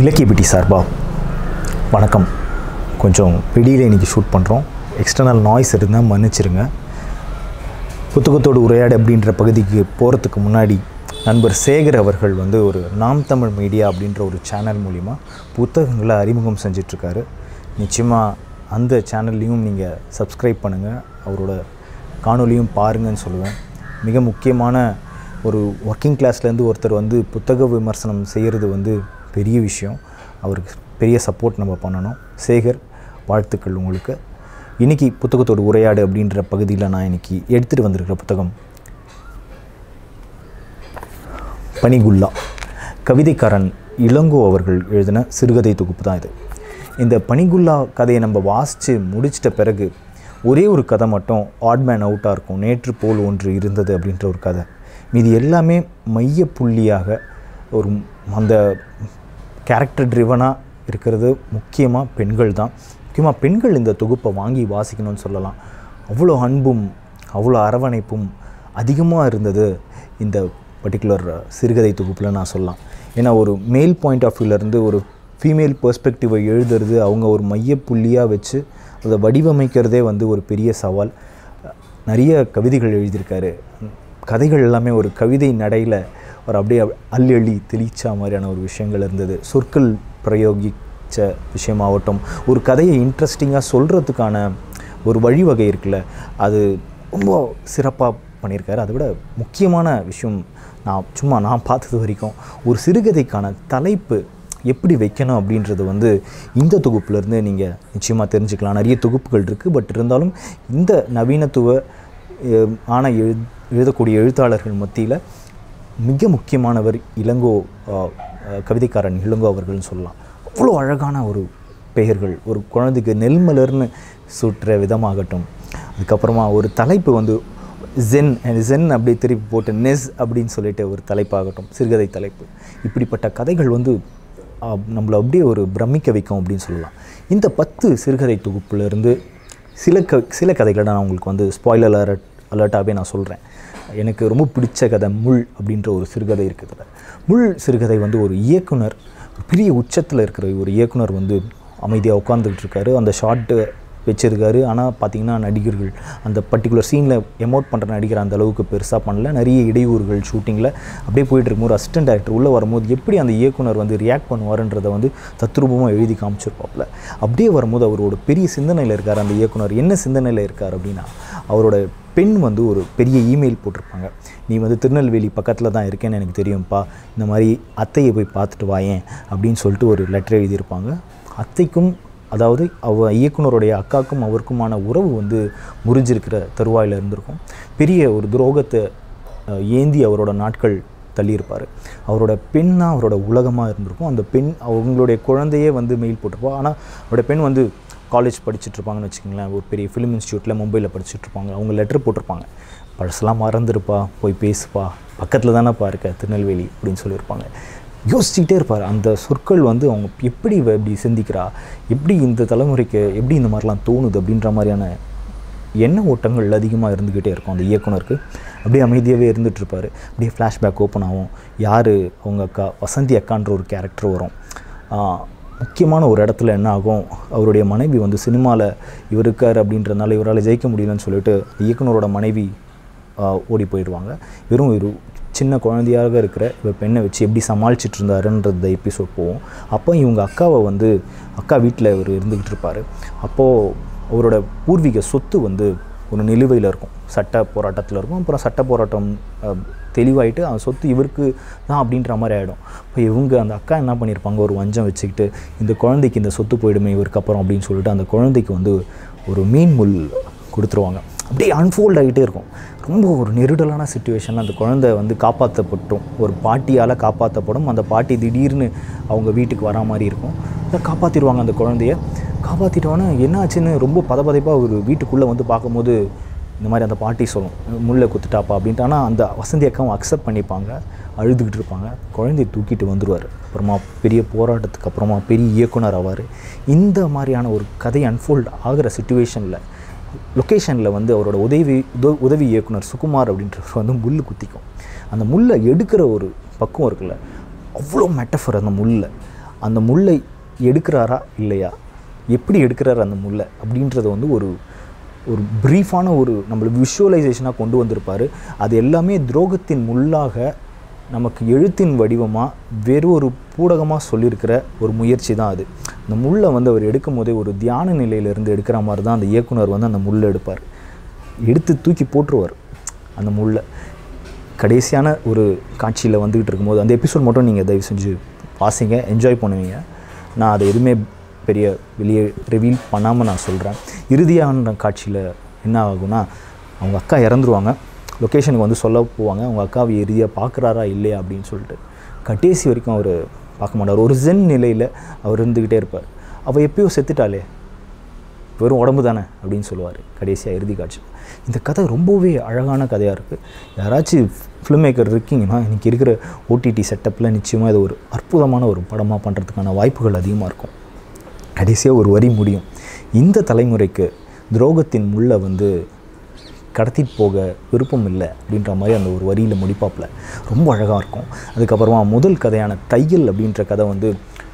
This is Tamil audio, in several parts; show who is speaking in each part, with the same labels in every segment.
Speaker 1: இலக்கியபிட்டி சார்பா வணக்கம் கொஞ்சம் வெளியில் இன்றைக்கி ஷூட் பண்ணுறோம் எக்ஸ்டர்னல் நாய்ஸ் இருந்தால் மன்னிச்சிருங்க புத்தகத்தோடு உரையாடு அப்படின்ற பகுதிக்கு போகிறதுக்கு முன்னாடி நண்பர் சேகர் அவர்கள் வந்து ஒரு நாம் தமிழ் மீடியா அப்படின்ற ஒரு சேனல் மூலிமா புத்தகங்களை அறிமுகம் செஞ்சிட்ருக்காரு நிச்சயமாக அந்த சேனல்லையும் நீங்கள் சப்ஸ்கிரைப் பண்ணுங்கள் அவரோட காணொலியும் பாருங்கன்னு சொல்லுவேன் மிக முக்கியமான ஒரு ஒர்க்கிங் கிளாஸ்லேருந்து ஒருத்தர் வந்து புத்தக விமர்சனம் செய்கிறது வந்து பெரிய விஷயம் அவருக்கு பெரிய சப்போர்ட் நம்ம பண்ணணும் சேகர் வாழ்த்துக்கள் உங்களுக்கு இன்றைக்கி புத்தகத்தோட உரையாடு அப்படின்ற பகுதியில் நான் இன்றைக்கி எடுத்துகிட்டு வந்திருக்கிற புத்தகம் பனிகுல்லா கவிதைக்காரன் இளங்கோ அவர்கள் எழுதின சிறுகதை தொகுப்பு தான் இது இந்த பனிகுல்லா கதையை நம்ம வாசித்து முடிச்சிட்ட பிறகு ஒரே ஒரு கதை மட்டும் ஆட் மேன் அவுட்டாக இருக்கும் நேற்று போல் ஒன்று இருந்தது அப்படின்ற ஒரு கதை மீதி எல்லாமே மைய புள்ளியாக ஒரு அந்த கேரக்டர் ட்ரிவனாக இருக்கிறது முக்கியமாக பெண்கள் தான் முக்கியமாக பெண்கள் இந்த தொகுப்பை வாங்கி வாசிக்கணும்னு சொல்லலாம் அவ்வளோ அன்பும் அவ்வளோ அரவணைப்பும் அதிகமாக இருந்தது இந்த பர்டிகுலர் சிறுகதை தொகுப்பில் நான் சொல்லலாம் ஏன்னா ஒரு மேல் பாயிண்ட் ஆஃப் வியூலேருந்து ஒரு ஃபீமேல் பெர்ஸ்பெக்டிவை எழுதுறது அவங்க ஒரு மையப்புள்ளியாக வச்சு அதை வடிவமைக்கிறதே வந்து ஒரு பெரிய சவால் நிறைய கவிதைகள் எழுதியிருக்காரு கதைகள் எல்லாமே ஒரு கவிதை நடையில் ஒரு அப்படியே அள்ளி அள்ளி தெளிச்சா மாதிரியான ஒரு விஷயங்கள் இருந்தது சொற்கள் பிரயோகித்த விஷயமாகட்டும் ஒரு கதையை இன்ட்ரெஸ்டிங்காக சொல்கிறதுக்கான ஒரு வழிவகை இருக்குல்ல அது ரொம்ப சிறப்பாக பண்ணியிருக்காரு அதை விட முக்கியமான விஷயம் நான் சும்மா நான் பார்த்தது வரைக்கும் ஒரு சிறுகதைக்கான தலைப்பு எப்படி வைக்கணும் அப்படின்றது வந்து இந்த தொகுப்புலேருந்து நீங்கள் நிச்சயமாக தெரிஞ்சுக்கலாம் நிறைய தொகுப்புகள் இருக்குது பட் இருந்தாலும் இந்த நவீனத்துவ அஹ், ஆன எழு எழுதக்கூடிய எழுத்தாளர்கள் மத்தியில் மிக முக்கியமானவர் இளங்கோ அஹ், அஹ், கவிதைக்காரன் இளங்கோ அவர்கள்னு சொல்லலாம் அவ்வளோ அழகான ஒரு பெயர்கள் ஒரு குழந்தைக்கு நெல்மலர்னு சுற்றுற விதமாகட்டும் அதுக்கப்புறமா ஒரு தலைப்பு வந்து ஜென் ஜென் அப்படி திருப்பி போட்டு நெஸ் அப்படின்னு சொல்லிட்டு ஒரு தலைப்பாகட்டும் சிறுகதை தலைப்பு இப்படிப்பட்ட கதைகள் வந்து ஆ, நம்மளை அப்படியே ஒரு பிரமிக்க வைக்கும் அப்படின்னு சொல்லலாம் இந்த பத்து சிறுகதை தொகுப்புலேருந்து சில க சில கதைகளை நான் உங்களுக்கு வந்து ஸ்பாய்லர் அலர்ட் அலர்ட்டாகவே நான் சொல்கிறேன் எனக்கு ரொம்ப பிடிச்ச கதை முள் அப்படின்ற ஒரு சிறுகதை இருக்குது முள் சிறுகதை வந்து ஒரு இயக்குனர் ஒரு பெரிய உச்சத்தில் இருக்கிற ஒரு இயக்குனர் வந்து அமைதியாக உட்காந்துக்கிட்டு இருக்காரு அந்த ஷார்ட்டு வச்சிருக்காரு ஆனால் பார்த்தீங்கன்னா நடிகர்கள் அந்த பர்டிகுலர் சீனில் எமோட் பண்ணுற நடிகர் அந்த அளவுக்கு பெருசாக பண்ணல நிறைய இடையூறுகள் ஷூட்டிங்கில் அப்படியே போயிட்டு இருக்கும்போது அசிஸ்டன்ட் டேரக்டர் உள்ளே வரும்போது எப்படி அந்த இயக்குனர் வந்து ரியாக்ட் பண்ணுவாருன்றதை வந்து தத்ரூபமாக எழுதி காமிச்சிருப்பாப்புல அப்படியே வரும்போது அவரோட பெரிய சிந்தனையில் இருக்கார் அந்த இயக்குனர் என்ன சிந்தனையில் இருக்கார் அப்படின்னா அவரோட பெண் வந்து ஒரு பெரிய இமெயில் போட்டிருப்பாங்க நீ வந்து திருநெல்வேலி பக்கத்தில் தான் இருக்கேன்னு எனக்கு தெரியும்ப்பா இந்த மாதிரி அத்தையை போய் பார்த்துட்டு வாயேன் அப்படின்னு சொல்லிட்டு ஒரு லெட்டர் எழுதியிருப்பாங்க அத்தைக்கும் அதாவது அவ இயக்குனருடைய அக்காக்கும் அவருக்குமான உறவு வந்து முறிஞ்சிருக்கிற தருவாயில் இருந்திருக்கும் பெரிய ஒரு துரோகத்தை அஹ், ஏந்தி அவரோட நாட்கள் தள்ளியிருப்பார் அவரோட பெண்ணா அவரோட உலகமாக இருந்திருக்கும் அந்த பெண் அவங்களுடைய குழந்தையே வந்து மெயில் போட்டிருப்பா ஆனால் அவரோட பெண் வந்து காலேஜ் படிச்சுட்டு இருப்பாங்கன்னு வச்சுக்கோங்களேன் ஒரு பெரிய ஃபிலிம் இன்ஸ்டியூட்டில் மும்பையில் படிச்சுட்டு இருப்பாங்க அவங்க லெட்டர் போட்டிருப்பாங்க பழசெல்லாம் மறந்துருப்பா போய் பேசுப்பா பக்கத்தில் தானேப்பா இருக்க திருநெல்வேலி அப்படின்னு சொல்லியிருப்பாங்க யோசிச்சுக்கிட்டே இருப்பார் அந்த சொற்கள் வந்து அவங்க எப்படி இவ இப்படி சிந்திக்கிறா எப்படி இந்த தலைமுறைக்கு எப்படி இந்த மாதிரிலாம் தோணுது அப்படின்ற மாதிரியான எண்ண ஓட்டங்கள் அதிகமாக இருந்துக்கிட்டே இருக்கும் அந்த இயக்குனருக்கு அப்படியே அமைதியாகவே இருந்துகிட்ருப்பார் அப்படியே ஃப்ளாஷ்பேக் ஓப்பன் ஆகும் யார் அவங்க அக்கா வசந்தி அக்கான்ற ஒரு கேரக்டர் வரும் ஆஹ், முக்கியமான ஒரு இடத்துல என்ன ஆகும் அவருடைய மனைவி வந்து சினிமாவில் இவர் இருக்கார் அப்படின்றதுனால இவரால் ஜெயிக்க முடியலன்னு சொல்லிட்டு இயக்குனரோட மனைவி ஆஹ், ஓடி போயிடுவாங்க வெறும் ஒரு சின்ன குழந்தையாக இருக்கிற இவர் பெண்ணை வச்சு எப்படி சமாளிச்சிட்டு இருந்தாருன்றது எபிசோட் போவோம் அப்போ இவங்க அக்காவை வந்து அக்கா வீட்டில் இவர் இருந்துக்கிட்டு இருப்பார் அப்போது அவரோட பூர்வீக சொத்து வந்து ஒரு நிலுவையில் இருக்கும் சட்ட போராட்டத்தில் இருக்கும் அப்புறம் சட்ட போராட்டம் அஹ், தெளிவாயிட்டு அந்த சொத்து இவருக்கு தான் அப்படின்ற மாதிரி ஆகிடும் இப்போ இவங்க அந்த அக்கா என்ன பண்ணியிருப்பாங்க ஒரு வஞ்சம் வச்சுக்கிட்டு இந்த குழந்தைக்கு இந்த சொத்து போயிடுமே இவருக்கு அப்புறம் அப்படின்னு சொல்லிட்டு அந்த குழந்தைக்கு வந்து ஒரு மீன் முள் கொடுத்துருவாங்க அப்படியே அன்ஃபோல்ட் ஆகிட்டே இருக்கும் ரொம்ப ஒரு நெருடலான சுச்சுவேஷனில் அந்த குழந்தை வந்து காப்பாற்றப்பட்டும் ஒரு பாட்டியால் காப்பாற்றப்படும் அந்த பாட்டி திடீர்னு அவங்க வீட்டுக்கு வரா மாதிரி இருக்கும் அதை காப்பாற்றிடுவாங்க அந்த குழந்தைய காப்பாற்றிட்டோன்னே என்ன ஆச்சுன்னு ரொம்ப பதபதைப்பாக ஒரு வீட்டுக்குள்ளே வந்து பார்க்கும்போது இந்த மாதிரி அந்த பாட்டி சொல்லும் முள்ளை குத்துட்டாப்பா அப்படின்ட்டு ஆனால் அந்த வசந்தி அக்காவும் அக்செப்ட் பண்ணிப்பாங்க அழுதுகிட்டு இருப்பாங்க குழந்தைய தூக்கிட்டு வந்துடுவார் அப்புறமா பெரிய போராட்டத்துக்கு அப்புறமா பெரிய இயக்குனர் ஆவார் இந்த மாதிரியான ஒரு கதை அன்ஃபோல்ட் ஆகிற சுச்சுவேஷனில் லொக்கேஷனில் வந்து அவரோட உதவி உத- உதவி இயக்குனர் சுகுமார் அப்படின்றவர் வந்து முள் குத்திக்கும் அந்த முள்ளை எடுக்கிற ஒரு பக்குவம் இருக்குல்ல அவ்வளோ மெட்டஃபர் அந்த முல்லை அந்த முல்லை எடுக்கிறாரா இல்லையா எப்படி எடுக்கிறாரு அந்த முல்லை அப்படின்றத வந்து ஒரு ஒரு ப்ரீஃபான ஒரு நம்மளுக்கு விஷுவலைசேஷனாக கொண்டு வந்திருப்பார் அது எல்லாமே துரோகத்தின் முள்ளாக நமக்கு எழுத்தின் வடிவமாக வெறும் ஒரு பூடகமாக சொல்லியிருக்கிற ஒரு முயற்சி தான் அது அந்த முள்ளை வந்து அவர் எடுக்கும் போதே ஒரு தியான நிலையிலிருந்து எடுக்கிற மாதிரி தான் அந்த இயக்குனர் வந்து அந்த முள்ளை எடுப்பார் எடுத்து தூக்கி போட்டுருவார் அந்த முள்ளை கடைசியான ஒரு காட்சியில் வந்துக்கிட்டு இருக்கும்போது அந்த எபிசோட் மட்டும் நீங்கள் தயவு செஞ்சு வாசிங்க என்ஜாய் பண்ணுவீங்க நான் அதை எதுவுமே பெரிய வெளியே ரிவீல் பண்ணாமல் நான் சொல்கிறேன் இறுதியான காட்சியில் என்ன ஆகும்னா அவங்க அக்கா இறந்துருவாங்க லொக்கேஷனுக்கு வந்து சொல்ல போவாங்க அவங்க அக்காவை இறுதியாக பார்க்குறாரா இல்லையா அப்படின்னு சொல்லிட்டு கடைசி வரைக்கும் அவர் பார்க்க மாட்டார் ஒரு ஜென் நிலையில் அவர் இருந்துக்கிட்டே இருப்பார் அவள் எப்பயோ செத்துட்டாளே வெறும் உடம்பு தானே அப்படின்னு சொல்லுவார் கடைசியாக இறுதி காட்சி இந்த கதை ரொம்பவே அழகான கதையாக இருக்குது யாராச்சும் ஃபிலிம் மேக்கர் இருக்கீங்கன்னா இன்றைக்கி இருக்கிற ஓடிடி செட்டப்பில் நிச்சயமாக இது ஒரு அற்புதமான ஒரு படமாக பண்ணுறதுக்கான வாய்ப்புகள் அதிகமாக இருக்கும் கடைசியாக ஒரு வரி முடியும் இந்த தலைமுறைக்கு துரோகத்தின் முள்ளை வந்து கடத்திட்டு போக விருப்பம் இல்லை அப்படின்ற மாதிரி அந்த ஒரு வரியில் முடிப்பாப்பில் ரொம்ப அழகாக இருக்கும் அதுக்கப்புறமா முதல் கதையான தையல் அப்படின்ற கதை வந்து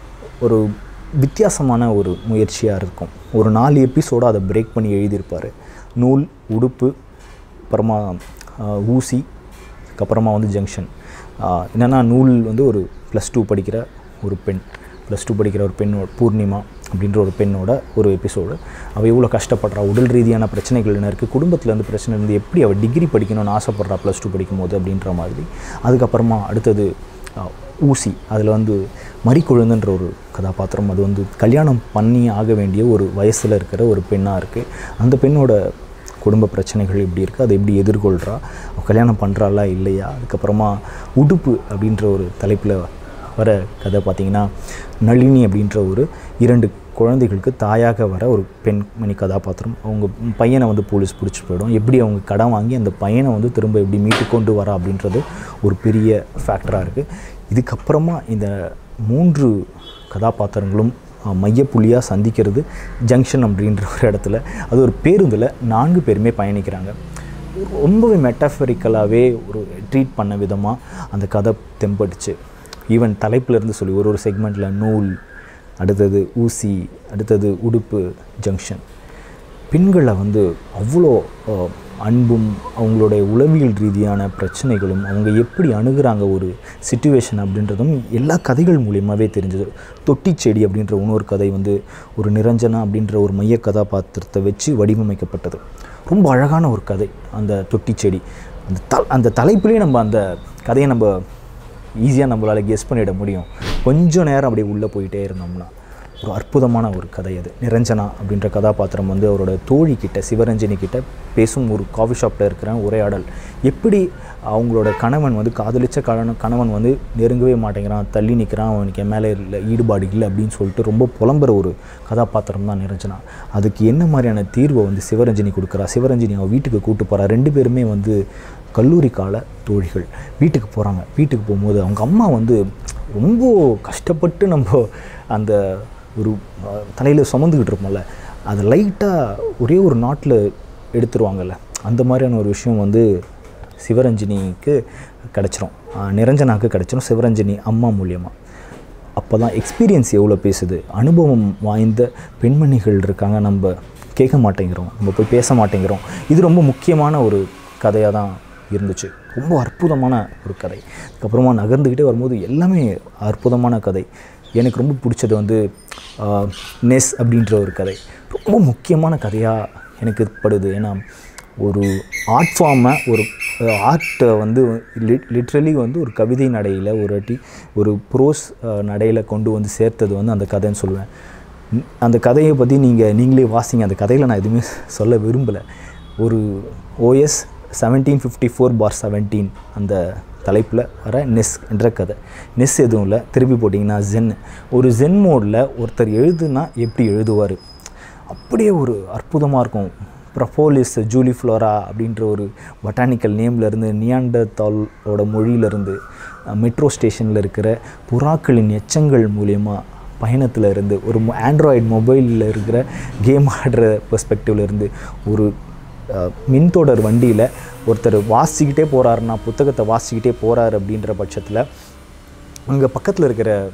Speaker 1: ஒரு வித்தியாசமான ஒரு முயற்சியாக இருக்கும் ஒரு நாலு எபிசோடு அதை பிரேக் பண்ணி எழுதியிருப்பார் நூல் உடுப்பு அப்புறமா ஆஹ், ஊசி அதுக்கப்புறமா வந்து ஜங்ஷன் என்னென்னா நூல் வந்து ஒரு ப்ளஸ் டூ படிக்கிற ஒரு பெண் ப்ளஸ் டூ படிக்கிற ஒரு பெண்ணோட பூர்ணிமா அப்படின்ற ஒரு பெண்ணோட ஒரு எபிசோடு அவள் எவ்வளோ கஷ்டப்படுறா உடல் ரீதியான பிரச்சனைகள் என்ன இருக்குது குடும்பத்தில் இருந்து பிரச்சனை இருந்து எப்படி அவள் டிகிரி படிக்கணும்னு ஆசைப்படுறா ப்ளஸ் டூ படிக்கும்போது அப்படின்ற மாதிரி அதுக்கப்புறமா அடுத்தது ஆஹ், ஊசி அதில் வந்து மறிக்குழுந்துன்ற ஒரு கதாபாத்திரம் அது வந்து கல்யாணம் பண்ணி ஆக வேண்டிய ஒரு வயசில் இருக்கிற ஒரு பெண்ணாக இருக்குது அந்த பெண்ணோட குடும்ப பிரச்சனைகள் எப்படி இருக்குது அதை எப்படி எதிர்கொள்கிறா அவ கல்யாணம் பண்ணுறாளா இல்லையா அதுக்கப்புறமா உடுப்பு அப்படின்ற ஒரு தலைப்பில் வர கதை பார்த்திங்கன்னா நளினி அப்படின்ற ஒரு இரண்டு குழந்தைகளுக்கு தாயாக வர ஒரு பெண்மணி கதாபாத்திரம் அவங்க பையனை வந்து போலீஸ் பிடிச்சி போயிடும் எப்படி அவங்க கடன் வாங்கி அந்த பையனை வந்து திரும்ப எப்படி மீட்டு கொண்டு வரா அப்படின்றது ஒரு பெரிய ஃபேக்டராக இருக்குது இதுக்கப்புறமா இந்த மூன்று கதாபாத்திரங்களும் அஹ், மையப்புள்ளியாக சந்திக்கிறது ஜங்ஷன் அப்படின்ற ஒரு இடத்துல அது ஒரு பேருந்தில் நான்கு பேருமே பயணிக்கிறாங்க ரொம்பவே மெட்டாஃபரிக்கலாகவே ஒரு ட்ரீட் பண்ண விதமாக அந்த கதை தெம்பட்டுச்சு ஈவன் தலைப்புல இருந்து சொல்லி ஒரு ஒரு செக்மெண்ட்டில் நூல் அடுத்தது ஊசி அடுத்தது உடுப்பு ஜங்ஷன் பெண்களை வந்து அவ்வளோ அஹ், அன்பும் அவங்களுடைய உளவியல் ரீதியான பிரச்சனைகளும் அவங்க எப்படி அணுகுறாங்க ஒரு சுச்சுவேஷன் அப்படின்றதும் எல்லா கதைகள் மூலியமாகவே தெரிஞ்சது தொட்டி செடி அப்படின்ற இன்னொரு கதை வந்து ஒரு நிரஞ்சனா அப்படின்ற ஒரு மைய கதாபாத்திரத்தை வச்சு வடிவமைக்கப்பட்டது ரொம்ப அழகான ஒரு கதை அந்த தொட்டி செடி அந்த த அந்த தலைப்பிலே நம்ம அந்த கதையை நம்ம ஈஸியாக நம்மளால் கெஸ் பண்ணிட முடியும் கொஞ்சம் நேரம் அப்படியே உள்ளே போயிட்டே இருந்தோம்னா ஒரு அற்புதமான ஒரு கதை அது நிரஞ்சனா அப்படின்ற கதாபாத்திரம் வந்து அவரோட தோழி கிட்ட சிவரஞ்சனி கிட்ட பேசும் ஒரு காஃபி ஷாப்பில் இருக்கிற உரையாடல் எப்படி அவங்களோட கணவன் வந்து காதலிச்ச கணவன் கணவன் வந்து நெருங்கவே மாட்டேங்கிறான் தள்ளி நிற்கிறான் அவனுக்கு என் மேலே இல்லை ஈடுபாடு இல்லை அப்படின்னு சொல்லிட்டு ரொம்ப புலம்புற ஒரு கதாபாத்திரம் தான் நிரஞ்சனா அதுக்கு என்ன மாதிரியான தீர்வை வந்து சிவரஞ்சனி கொடுக்குறா சிவரஞ்சனி அவன் வீட்டுக்கு கூட்டு போகிறா ரெண்டு பேருமே வந்து கல்லூரி கால தோழிகள் வீட்டுக்கு போகிறாங்க வீட்டுக்கு போகும்போது அவங்க அம்மா வந்து ரொம்ப கஷ்டப்பட்டு நம்ம அந்த ஒரு தலையில் சுமந்துக்கிட்டு இருப்போம்ல அது லைட்டாக ஒரே ஒரு நாட்டில் எடுத்துருவாங்கல்ல அந்த மாதிரியான ஒரு விஷயம் வந்து சிவரஞ்சனிக்கு கிடச்சிரும் ஆஹ் நிரஞ்சனாக்கு கிடச்சிரும் சிவரஞ்சனி அம்மா மூலியமாக அப்போ தான் எக்ஸ்பீரியன்ஸ் எவ்வளோ பேசுது அனுபவம் வாய்ந்த பெண்மணிகள் இருக்காங்க நம்ம கேட்க மாட்டேங்கிறோம் நம்ம போய் பேச மாட்டேங்கிறோம் இது ரொம்ப முக்கியமான ஒரு கதையாக தான் இருந்துச்சு ரொம்ப அற்புதமான ஒரு கதை அதுக்கப்புறமா நகர்ந்துக்கிட்டே வரும்போது எல்லாமே அற்புதமான கதை எனக்கு ரொம்ப பிடிச்சது வந்து ஆஹ், நெஸ் அப்படின்ற ஒரு கதை ரொம்ப முக்கியமான கதையாக எனக்கு படுது ஏன்னா ஒரு ஆர்ட் ஃபார்மை ஒரு ஆர்ட்டை வந்து லிட்ரலி வந்து ஒரு கவிதை நடையில் ஒரு வாட்டி ஒரு ப்ரோஸ் நடையில் கொண்டு வந்து சேர்த்தது வந்து அந்த கதைன்னு சொல்லுவேன் ம், அந்த கதையை பற்றி நீங்கள் நீங்களே வாசிங்க அந்த கதையில் நான் எதுவுமே சொல்ல விரும்பலை ஒரு OS seventeen fifty four bar seventeen அந்த தலைப்பில் வர நெஸ் என்ற கதை நெஸ் எதுவும் இல்லை திருப்பி போட்டிங்கன்னா ஜென் ஒரு ஜென் மோடில் ஒருத்தர் எழுதுனா எப்படி எழுதுவார் அப்படியே ஒரு அற்புதமாக இருக்கும் ப்ரஃபோலிஸ் ஜூலி ஃப்ளோரா அப்படின்ற ஒரு பொட்டானிக்கல் நேம்லேருந்து நியாண்டத்தாலோட மொழியிலேருந்து மெட்ரோ ஸ்டேஷனில் இருக்கிற புறாக்களின் எச்சங்கள் மூலியமாக பயணத்தில் இருந்து ஒரு ஆண்ட்ராய்டு மொபைலில் இருக்கிற கேம் ஆடுற பெர்ஸ்பெக்டிவ்ல இருந்து ஒரு அஹ், மின்தொடர் வண்டியில் ஒருத்தர் வாசிக்கிட்டே போகிறாருன்னா புத்தகத்தை வாசிக்கிட்டே போகிறாரு அப்படின்ற பட்சத்தில் அங்கே பக்கத்தில் இருக்கிற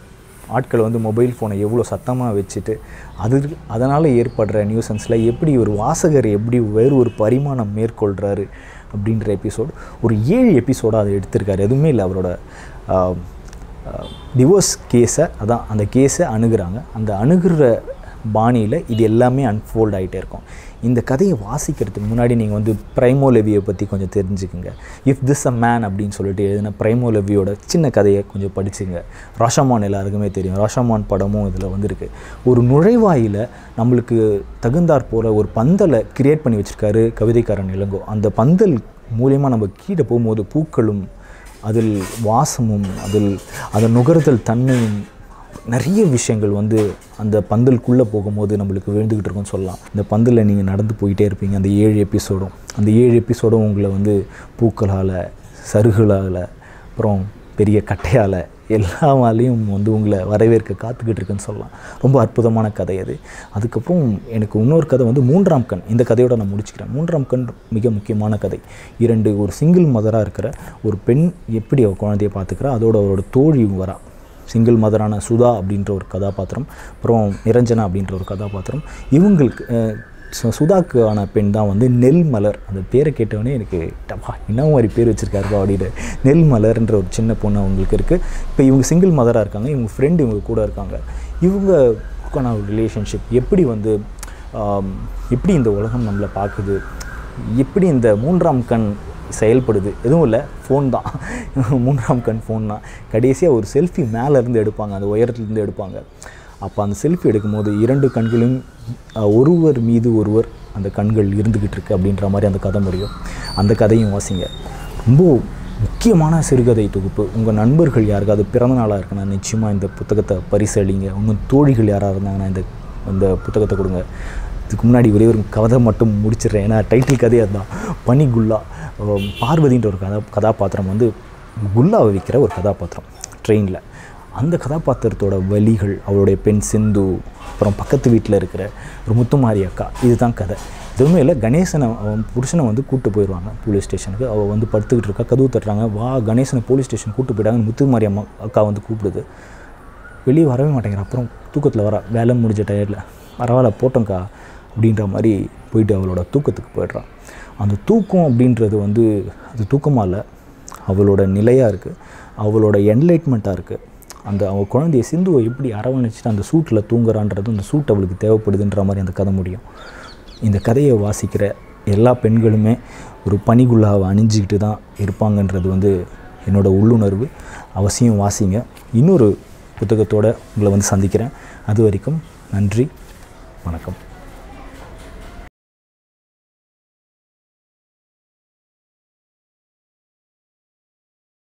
Speaker 1: ஆட்கள் வந்து மொபைல் ஃபோனை எவ்வளோ சத்தமாக வச்சுட்டு அது அதனால் ஏற்படுற நியூசன்ஸில் எப்படி ஒரு வாசகர் எப்படி வேறு ஒரு பரிமாணம் மேற்கொள்கிறாரு அப்படின்ற எபிசோடு ஒரு ஏழு எபிசோடாக அதை எடுத்திருக்காரு எதுவுமே இல்லை அவரோட டிவோர்ஸ் கேஸை அதான் அந்த கேஸை அணுகுறாங்க அந்த அணுகுற பாணியில் இது எல்லாமே அன்ஃபோல்ட் ஆகிட்டே இருக்கும் இந்த கதையை வாசிக்கிறதுக்கு முன்னாடி நீங்கள் வந்து பிரைமோ லெவியை பற்றி கொஞ்சம் தெரிஞ்சுக்குங்க இஃப் திஸ் அ மேன் அப்படின்னு சொல்லிட்டு எழுதின பிரைமோ லெவியோட சின்ன கதையை கொஞ்சம் படிச்சுங்க ராஷாமான் எல்லாருக்குமே தெரியும் ராஷாமான் படமும் இதில் வந்திருக்கு ஒரு நுழைவாயில் நம்மளுக்கு தகுந்தாற் போல் ஒரு பந்தலை கிரியேட் பண்ணி வச்சுருக்காரு கவிதைக்காரன் இளங்கோ அந்த பந்தல் மூலியமாக நம்ம கீழே போகும்போது பூக்களும் அதில் வாசமும் அதில் அதை நுகர்தல் தன்மையும் நிறைய விஷயங்கள் வந்து அந்த பந்தலுக்குள்ளே போகும்போது நம்மளுக்கு விழுந்துக்கிட்டு இருக்கும்னு சொல்லலாம் இந்த பந்தலில் நீங்கள் நடந்து போயிட்டே இருப்பீங்க அந்த ஏழு எபிசோடும் அந்த ஏழு எபிசோடும் உங்களை வந்து பூக்களால் சருகுகளால் அப்புறம் பெரிய கட்டையால் எல்லாமாலையும் வந்து உங்களை வரவேற்க காத்துக்கிட்டு இருக்குன்னு சொல்லலாம் ரொம்ப அற்புதமான கதை அது அதுக்கப்புறம் எனக்கு இன்னொரு கதை வந்து மூன்றாம் கண் இந்த கதையோட நான் முடிச்சுக்கிறேன் மூன்றாம் கண் மிக முக்கியமான கதை இரண்டு ஒரு சிங்கிள் மதராக இருக்கிற ஒரு பெண் எப்படி அவள் குழந்தைய பார்த்துக்கிறா அதோட அவரோட தோழி வரா சிங்கிள் மதரான சுதா அப்படின்ற ஒரு கதாபாத்திரம் அப்புறம் நிரஞ்சனா அப்படின்ற ஒரு கதாபாத்திரம் இவங்களுக்கு அஹ், சு- சுதாக்கான பெண் தான் வந்து நெல் மலர் அந்த பேரை கேட்டவொடனே எனக்கு டப்பா என்ன மாதிரி பேர் வச்சுருக்காருப்பா அப்படின்னு நெல் மலர்ன்ற ஒரு சின்ன பொண்ணு அவங்களுக்கு இருக்குது இப்போ இவங்க சிங்கிள் மதராக இருக்காங்க இவங்க ஃப்ரெண்டு இவங்க கூட இருக்காங்க இவங்களுக்கான ஒரு ரிலேஷன்ஷிப் எப்படி வந்து ஆம், எப்படி இந்த உலகம் நம்மளை பார்க்குது எப்படி இந்த மூன்றாம் கண் செயல்படுது எதுவும் இல்லை ஃபோன் தான் மூன்றாம் கண் ஃபோன் தான் கடைசியாக ஒரு செல்ஃபி மேலேருந்து எடுப்பாங்க அந்த உயரத்துலேருந்து எடுப்பாங்க அப்போ அந்த செல்ஃபி எடுக்கும்போது இரண்டு கண்களும் அஹ், ஒருவர் மீது ஒருவர் அந்த கண்கள் இருந்துக்கிட்டு இருக்கு அப்படின்ற மாதிரி அந்த கதை முடியும் அந்த கதையும் வாசிங்க ரொம்ப முக்கியமான சிறுகதை தொகுப்பு உங்கள் நண்பர்கள் யாருக்காவது பிறந்த நாளாக இருக்குன்னா நிச்சயமாக இந்த புத்தகத்தை பரிசளிங்க உங்கள் தோழிகள் யாராக இருந்தாங்கன்னா இந்த இந்த புத்தகத்தை கொடுங்க இதுக்கு முன்னாடி ஒரே ஒரு கதை மட்டும் முடிச்சிடுறேன் ஏன்னா டைட்டில் கதையே அதுதான் பனி குல்லா அஹ் பார்வதின்ற ஒரு கதா கதாபாத்திரம் வந்து குல்லாவை விற்கிற ஒரு கதாபாத்திரம் ட்ரெயினில் அந்த கதாபாத்திரத்தோட வலிகள் அவளுடைய பெண் சிந்து அப்புறம் பக்கத்து வீட்டில் இருக்கிற ஒரு முத்துமாரி அக்கா இதுதான் கதை எதுவுமே இல்லை கணேசனை அவன் புருஷனை வந்து கூட்டு போயிடுவாங்க போலீஸ் ஸ்டேஷனுக்கு அவள் வந்து படுத்துக்கிட்டு இருக்கா கதவு தட்டுறாங்க வா கணேசனை போலீஸ் ஸ்டேஷன் கூட்டு போயிட்டாங்க முத்துமாரி அம்மா அக்கா வந்து கூப்பிடுது வெளியே வரவே மாட்டேங்கிற அப்புறம் தூக்கத்தில் வர வேலை முடிஞ்ச டயர்டில் பரவாயில்ல போட்டோங்க்கா அப்படின்ற மாதிரி போயிட்டு அவளோட தூக்கத்துக்கு போயிடுறான் அந்த தூக்கம் அப்படின்றது வந்து அது தூக்கமாக இல்லை அவளோட நிலையாக இருக்குது அவளோட என்லைட்மெண்ட்டாக இருக்குது அந்த அவள் குழந்தைய சிந்துவை எப்படி அரவணைச்சிட்டு அந்த சூட்டில் தூங்குறான்றது அந்த சூட் அவளுக்கு தேவைப்படுதுன்ற மாதிரி அந்த கதை முடியும் இந்த கதையை வாசிக்கிற எல்லா பெண்களுமே ஒரு பனிகுல்லாவை அணிஞ்சிக்கிட்டு தான் இருப்பாங்கன்றது வந்து என்னோட உள்ளுணர்வு அவசியம் வாசிங்க இன்னொரு புத்தகத்தோட உங்களை வந்து சந்திக்கிறேன் அது வரைக்கும் நன்றி வணக்கம்